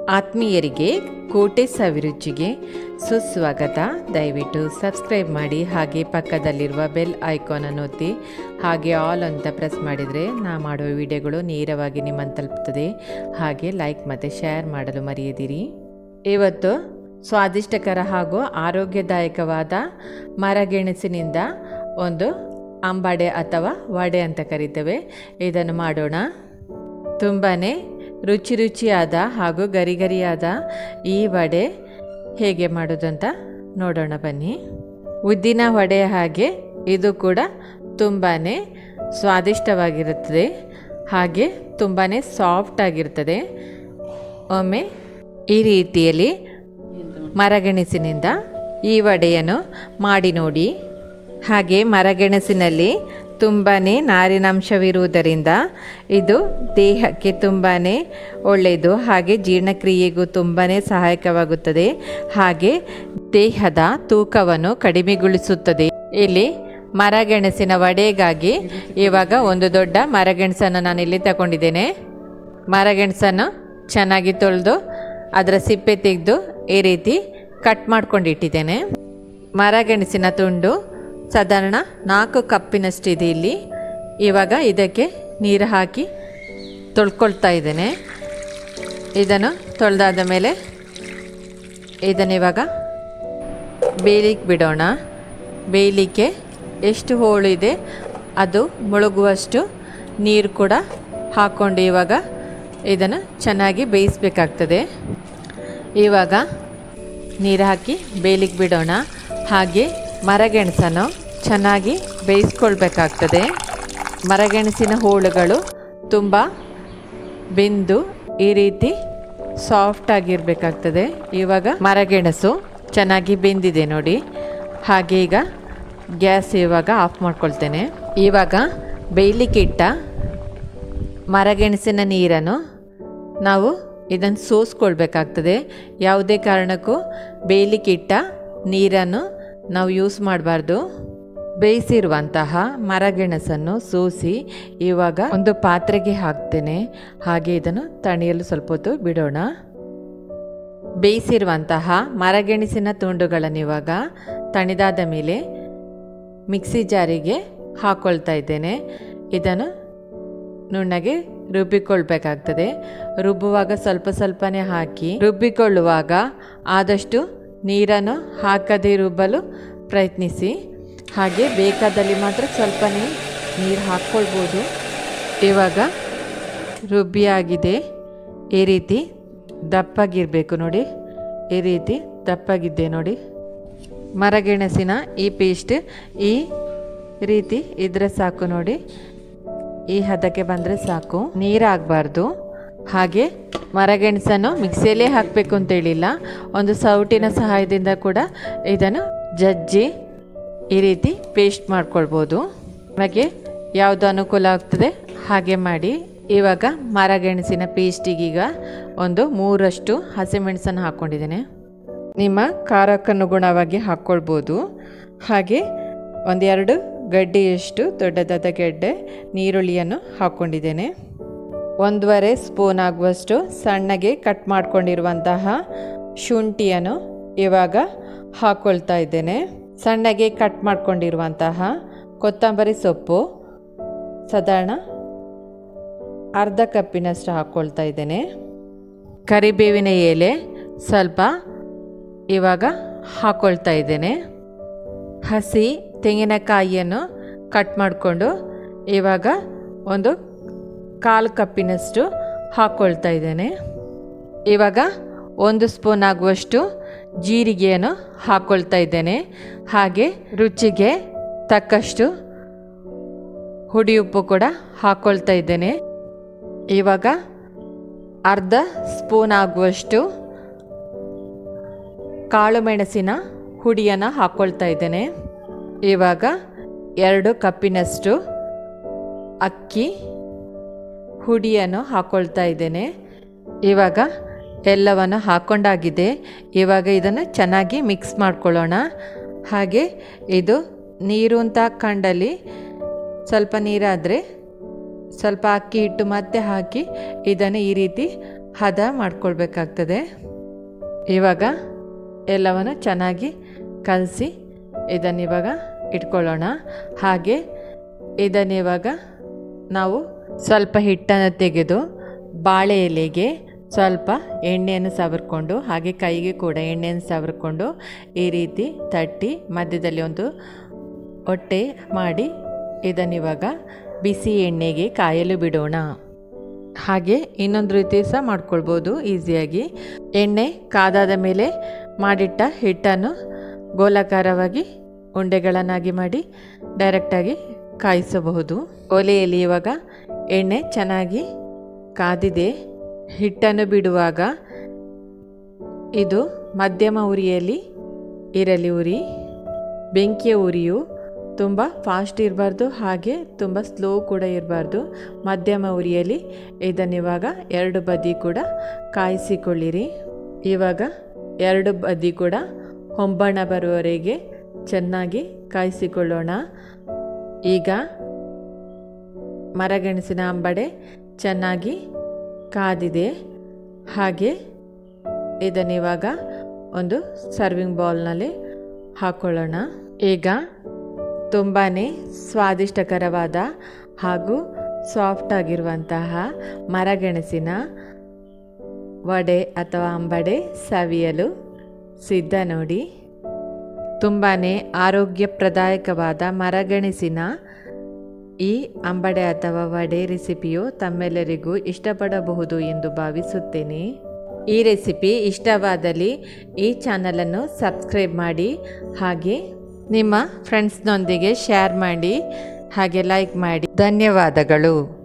ಆತ್ಮೀಯರಿಗೆ ಕೋಟೆ ಸವಿರುಚಿಗೆ ಸುಸ್ವಾಗತ ದಯವಿಟ್ಟು ಸಬ್ಸ್ಕ್ರೈಬ್ ಮಾಡಿ ಹಾಗೆ ಪಕ್ಕದಲ್ಲಿರುವ ಬೆಲ್ ಐಕಾನನ್ನು ಒತ್ತಿ ಹಾಗೆ ಆಲ್ ಅಂತ ಪ್ರೆಸ್ ಮಾಡಿದರೆ ನಾ ಮಾಡುವ ವಿಡಿಯೋಗಳು ನೇರವಾಗಿ ನಿಮ್ಮನ್ನು ತಲುಪುತ್ತದೆ ಹಾಗೆ ಲೈಕ್ ಮತ್ತು ಶೇರ್ ಮಾಡಲು ಮರೆಯದಿರಿ ಇವತ್ತು ಸ್ವಾದಿಷ್ಟಕರ ಹಾಗೂ ಆರೋಗ್ಯದಾಯಕವಾದ ಮರಗೆಣಸಿನಿಂದ ಒಂದು ಅಂಬಾಡೆ ಅಥವಾ ವಡೆ ಅಂತ ಕರಿತೇವೆ ಇದನ್ನು ಮಾಡೋಣ ತುಂಬಾ ರುಚಿ ರುಚಿಯಾದ ಹಾಗೂ ಗರಿಗರಿಯಾದ ಈ ವಡೆ ಹೇಗೆ ಮಾಡೋದಂತ ನೋಡೋಣ ಬನ್ನಿ ಉದ್ದಿನ ವಡೆ ಹಾಗೆ ಇದು ಕೂಡ ತುಂಬಾ ಸ್ವಾದಿಷ್ಟವಾಗಿರುತ್ತದೆ ಹಾಗೆ ತುಂಬಾ ಸಾಫ್ಟ್ ಆಗಿರ್ತದೆ ಒಮ್ಮೆ ಈ ರೀತಿಯಲ್ಲಿ ಮರಗೆಣಸಿನಿಂದ ಈ ವಡೆಯನ್ನು ಮಾಡಿ ನೋಡಿ ಹಾಗೆ ಮರಗೆಣಸಿನಲ್ಲಿ ತುಂಬಾ ನಾರಿನಾಂಶವಿರುವುದರಿಂದ ಇದು ದೇಹಕ್ಕೆ ತುಂಬಾ ಒಳ್ಳೆಯದು ಹಾಗೆ ಜೀರ್ಣಕ್ರಿಯೆಗೂ ತುಂಬಾ ಸಹಾಯಕವಾಗುತ್ತದೆ ಹಾಗೆ ದೇಹದ ತೂಕವನ್ನು ಕಡಿಮೆಗೊಳಿಸುತ್ತದೆ ಇಲ್ಲಿ ಮರಗೆಣಸಿನ ವಡೆಗಾಗಿ ಇವಾಗ ಒಂದು ದೊಡ್ಡ ಮರಗೆಣಸನ್ನು ನಾನಿಲ್ಲಿ ತಗೊಂಡಿದ್ದೇನೆ ಮರಗೆಣಸನ್ನು ಚೆನ್ನಾಗಿ ತೊಳೆದು ಅದರ ಸಿಪ್ಪೆ ತೆಗೆದು ಈ ರೀತಿ ಕಟ್ ಮಾಡ್ಕೊಂಡಿಟ್ಟಿದ್ದೇನೆ ಮರಗೆಣಸಿನ ತುಂಡು ಸಾಧಾರಣ ನಾಲ್ಕು ಕಪ್ಪಿನಷ್ಟಿದೆ ಇಲ್ಲಿ ಇವಾಗ ಇದಕ್ಕೆ ನೀರು ಹಾಕಿ ತೊಳ್ಕೊಳ್ತಾ ಇದ್ದೇನೆ ಇದನ್ನು ತೊಳೆದಾದ ಮೇಲೆ ಇದನ್ನು ಇವಾಗ ಬೇಯಲಿಕ್ಕೆ ಬಿಡೋಣ ಬೇಯಲಿಕ್ಕೆ ಎಷ್ಟು ಹೋಳು ಇದೆ ಅದು ಮುಳುಗುವಷ್ಟು ನೀರು ಕೂಡ ಹಾಕ್ಕೊಂಡು ಇವಾಗ ಇದನ್ನು ಚೆನ್ನಾಗಿ ಬೇಯಿಸಬೇಕಾಗ್ತದೆ ಇವಾಗ ನೀರು ಹಾಕಿ ಬೇಯಲಿಕ್ಕೆ ಬಿಡೋಣ ಹಾಗೆ ಮರಗೆಣಸನ್ನು ಚೆನ್ನಾಗಿ ಬೇಯಿಸ್ಕೊಳ್ಬೇಕಾಗ್ತದೆ ಮರಗೆಣಸಿನ ಹೋಳುಗಳು ತುಂಬ ಬೆಂದು ಈ ರೀತಿ ಸಾಫ್ಟ್ ಆಗಿರಬೇಕಾಗ್ತದೆ ಇವಾಗ ಮರಗೆಣಸು ಚೆನ್ನಾಗಿ ಬೆಂದಿದೆ ನೋಡಿ ಹಾಗೆ ಈಗ ಗ್ಯಾಸ್ ಇವಾಗ ಆಫ್ ಮಾಡ್ಕೊಳ್ತೇನೆ ಇವಾಗ ಬೇಯಲಿಕ್ಕಿಟ್ಟ ಮರಗೆಣಸಿನ ನೀರನ್ನು ನಾವು ಇದನ್ನು ಸೋಸ್ಕೊಳ್ಬೇಕಾಗ್ತದೆ ಯಾವುದೇ ಕಾರಣಕ್ಕೂ ಬೇಯಲಿಕ್ಕಿಟ್ಟ ನೀರನ್ನು ನಾವು ಯೂಸ್ ಮಾಡಬಾರ್ದು ಬೇಯಿಸಿರುವಂತಹ ಮರಗೆಣಸನ್ನು ಸೋಸಿ ಇವಾಗ ಒಂದು ಪಾತ್ರೆಗೆ ಹಾಕ್ತೇನೆ ಹಾಗೆ ಇದನ್ನು ತಣಿಯಲು ಸ್ವಲ್ಪ ಹೊತ್ತು ಬಿಡೋಣ ಬೇಯಿಸಿರುವಂತಹ ಮರಗೆಣಸಿನ ತುಂಡುಗಳನ್ನು ಇವಾಗ ತಣಿದಾದ ಮೇಲೆ ಮಿಕ್ಸಿ ಜಾರಿಗೆ ಹಾಕ್ಕೊಳ್ತಾ ಇದ್ದೇನೆ ಇದನ್ನು ನುಣ್ಣಗೆ ರುಬ್ಬಿಕೊಳ್ಬೇಕಾಗ್ತದೆ ರುಬ್ಬುವಾಗ ಸ್ವಲ್ಪ ಸ್ವಲ್ಪನೇ ಹಾಕಿ ರುಬ್ಬಿಕೊಳ್ಳುವಾಗ ಆದಷ್ಟು ನೀರನ್ನು ಹಾಕದೇ ರುಬ್ಬಲು ಪ್ರಯತ್ನಿಸಿ ಹಾಗೆ ಬೇಕಾದಲ್ಲಿ ಮಾತ್ರ ಸ್ವಲ್ಪನೇ ನೀರು ಹಾಕ್ಕೊಳ್ಬೋದು ಇವಾಗ ರುಬ್ಬಿಯಾಗಿದೆ ಈ ರೀತಿ ದಪ್ಪಾಗಿರಬೇಕು ನೋಡಿ ಈ ರೀತಿ ದಪ್ಪಾಗಿದ್ದೆ ನೋಡಿ ಮರಗೆಣಸಿನ ಈ ಪೇಸ್ಟ್ ಈ ರೀತಿ ಇದ್ರೆ ಸಾಕು ನೋಡಿ ಈ ಹದಕ್ಕೆ ಬಂದರೆ ಸಾಕು ನೀರು ಆಗಬಾರ್ದು ಹಾಗೆ ಮರಗೆಣಸನ್ನು ಮಿಕ್ಸಿಯಲ್ಲೇ ಹಾಕಬೇಕು ಅಂತೇಳಿಲ್ಲ ಒಂದು ಸೌಟಿನ ಸಹಾಯದಿಂದ ಕೂಡ ಇದನ್ನು ಜಜ್ಜಿ ಈ ರೀತಿ ಪೇಸ್ಟ್ ಮಾಡ್ಕೊಳ್ಬೋದು ನಿಮಗೆ ಯಾವುದು ಅನುಕೂಲ ಆಗ್ತದೆ ಹಾಗೆ ಮಾಡಿ ಇವಾಗ ಮರಗೆಣಸಿನ ಪೇಸ್ಟಿಗೀಗ ಒಂದು ಮೂರಷ್ಟು ಹಸಿಮೆಣಸನ್ನು ಹಾಕ್ಕೊಂಡಿದ್ದೇನೆ ನಿಮ್ಮ ಖಾರಕ್ಕನುಗುಣವಾಗಿ ಹಾಕ್ಕೊಳ್ಬೋದು ಹಾಗೆ ಒಂದೆರಡು ಗಡ್ಡೆಯಷ್ಟು ದೊಡ್ಡದಾದ ಗೆಡ್ಡೆ ನೀರುಳ್ಳಿಯನ್ನು ಹಾಕ್ಕೊಂಡಿದ್ದೇನೆ ಒಂದೂವರೆ ಸ್ಪೂನ್ ಆಗುವಷ್ಟು ಸಣ್ಣಗೆ ಕಟ್ ಮಾಡ್ಕೊಂಡಿರುವಂತಹ ಶುಂಠಿಯನ್ನು ಇವಾಗ ಹಾಕ್ಕೊಳ್ತಾ ಇದ್ದೇನೆ ಸಣ್ಣಗೆ ಕಟ್ ಮಾಡ್ಕೊಂಡಿರುವಂತಹ ಕೊತ್ತಂಬರಿ ಸೊಪ್ಪು ಸಾಧಾರಣ ಅರ್ಧ ಕಪ್ಪಿನಷ್ಟು ಹಾಕ್ಕೊಳ್ತಾ ಇದ್ದೇನೆ ಕರಿಬೇವಿನ ಎಲೆ ಸ್ವಲ್ಪ ಇವಾಗ ಹಾಕ್ಕೊಳ್ತಾ ಇದ್ದೇನೆ ಹಸಿ ತೆಂಗಿನಕಾಯಿಯನ್ನು ಕಟ್ ಮಾಡಿಕೊಂಡು ಇವಾಗ ಒಂದು ಕಾಲು ಕಪ್ಪಿನಷ್ಟು ಹಾಕ್ಕೊಳ್ತಾ ಇದ್ದೇನೆ ಇವಾಗ ಒಂದು ಸ್ಪೂನ್ ಆಗುವಷ್ಟು ಜೀರಿಗೆಯನ್ನು ಹಾಕ್ಕೊಳ್ತಾ ಇದ್ದೇನೆ ಹಾಗೆ ರುಚಿಗೆ ತಕ್ಕಷ್ಟು ಹುಡಿ ಉಪ್ಪು ಕೂಡ ಹಾಕ್ಕೊಳ್ತಾ ಇದ್ದೇನೆ ಇವಾಗ ಅರ್ಧ ಸ್ಪೂನ್ ಆಗುವಷ್ಟು ಕಾಳು ಮೆಣಸಿನ ಹುಡಿಯನ್ನು ಹಾಕ್ಕೊಳ್ತಾ ಇದ್ದೇನೆ ಇವಾಗ ಎರಡು ಕಪ್ಪಿನಷ್ಟು ಅಕ್ಕಿ ಹುಡಿಯನ್ನು ಹಾಕ್ಕೊಳ್ತಾ ಇದ್ದೇನೆ ಇವಾಗ ಎಲ್ಲವನ್ನು ಹಾಕ್ಕೊಂಡಾಗಿದೆ ಇವಾಗ ಇದನ್ನು ಚೆನ್ನಾಗಿ ಮಿಕ್ಸ್ ಮಾಡ್ಕೊಳ್ಳೋಣ ಹಾಗೆ ಇದು ನೀರು ಅಂತ ಕಂಡಲ್ಲಿ ಸ್ವಲ್ಪ ನೀರಾದರೆ ಸ್ವಲ್ಪ ಅಕ್ಕಿ ಹಿಟ್ಟು ಮತ್ತೆ ಹಾಕಿ ಇದನ್ನು ಈ ರೀತಿ ಹದ ಮಾಡ್ಕೊಳ್ಬೇಕಾಗ್ತದೆ ಇವಾಗ ಎಲ್ಲವನ್ನು ಚೆನ್ನಾಗಿ ಕಲಸಿ ಇದನ್ನಿವಾಗ ಇಟ್ಕೊಳ್ಳೋಣ ಹಾಗೆ ಇದನ್ನಿವಾಗ ನಾವು ಸ್ವಲ್ಪ ಹಿಟ್ಟನ್ನು ತೆಗೆದು ಬಾಳೆ ಎಲೆಗೆ ಸ್ವಲ್ಪ ಎಣ್ಣೆಯನ್ನು ಸವರ್ಕೊಂಡು ಹಾಗೆ ಕೈಗೆ ಕೂಡ ಎಣ್ಣೆಯನ್ನು ಸವರ್ಕೊಂಡು ಈ ರೀತಿ ತಟ್ಟಿ ಮಧ್ಯದಲ್ಲಿ ಒಂದು ಹೊಟ್ಟೆ ಮಾಡಿ ಇದನ್ನಿವಾಗ ಬಿಸಿ ಎಣ್ಣೆಗೆ ಕಾಯಲು ಬಿಡೋಣ ಹಾಗೆ ಇನ್ನೊಂದು ರೀತಿ ಸಹ ಮಾಡ್ಕೊಳ್ಬೋದು ಈಸಿಯಾಗಿ ಎಣ್ಣೆ ಕಾದಾದ ಮೇಲೆ ಮಾಡಿಟ್ಟ ಹಿಟ್ಟನ್ನು ಗೋಲಾಕಾರವಾಗಿ ಉಂಡೆಗಳನ್ನಾಗಿ ಮಾಡಿ ಡೈರೆಕ್ಟಾಗಿ ಕಾಯಿಸಬಹುದು ಒಲೆಯಲ್ಲಿ ಇವಾಗ ಎಣ್ಣೆ ಚೆನ್ನಾಗಿ ಕಾದಿದೆ ಹಿಟ್ಟನ್ನು ಬಿಡುವಾಗ ಇದು ಮಧ್ಯಮ ಉರಿಯಲ್ಲಿ ಇರಲಿ ಉರಿ ಬೆಂಕಿಯ ಉರಿಯು ತುಂಬ ಫಾಸ್ಟ್ ಇರಬಾರ್ದು ಹಾಗೆ ತುಂಬ ಸ್ಲೋ ಕೂಡ ಇರಬಾರ್ದು ಮಧ್ಯಮ ಉರಿಯಲ್ಲಿ ಇದನ್ನಿವಾಗ ಎರಡು ಬದಿ ಕೂಡ ಕಾಯಿಸಿಕೊಳ್ಳಿರಿ ಇವಾಗ ಎರಡು ಬದಿ ಕೂಡ ಹೊಂಬಣ ಬರುವವರೆಗೆ ಚೆನ್ನಾಗಿ ಕಾಯಿಸಿಕೊಳ್ಳೋಣ ಈಗ ಮರಗೆಣಸಿನ ಅಂಬಡೆ ಚೆನ್ನಾಗಿ ಕಾದಿದೆ ಹಾಗೆ ಇದನ್ನಿವಾಗ ಒಂದು ಸರ್ವಿಂಗ್ ಬೌಲ್ನಲ್ಲಿ ಹಾಕ್ಕೊಳ್ಳೋಣ ಈಗ ತುಂಬಾ ಸ್ವಾದಿಷ್ಟಕರವಾದ ಹಾಗೂ ಸಾಫ್ಟ್ ಆಗಿರುವಂತಹ ಮರಗೆಣಸಿನ ವಡೆ ಅಥವಾ ಅಂಬಡೆ ಸವಿಯಲು ಸಿದ್ಧ ನೋಡಿ ತುಂಬಾ ಆರೋಗ್ಯಪ್ರದಾಯಕವಾದ ಮರಗೆಣಸಿನ ಈ ಅಂಬಡೆ ಅಥವಾ ವಡೆ ರೆಸಿಪಿಯು ತಮ್ಮೆಲ್ಲರಿಗೂ ಇಷ್ಟಪಡಬಹುದು ಎಂದು ಭಾವಿಸುತ್ತೇನೆ ಈ ರೆಸಿಪಿ ಇಷ್ಟವಾದಲ್ಲಿ ಈ ಚಾನಲನ್ನು ಸಬ್ಸ್ಕ್ರೈಬ್ ಮಾಡಿ ಹಾಗೆ ನಿಮ್ಮ ಫ್ರೆಂಡ್ಸ್ನೊಂದಿಗೆ ಶೇರ್ ಮಾಡಿ ಹಾಗೆ ಲೈಕ್ ಮಾಡಿ ಧನ್ಯವಾದಗಳು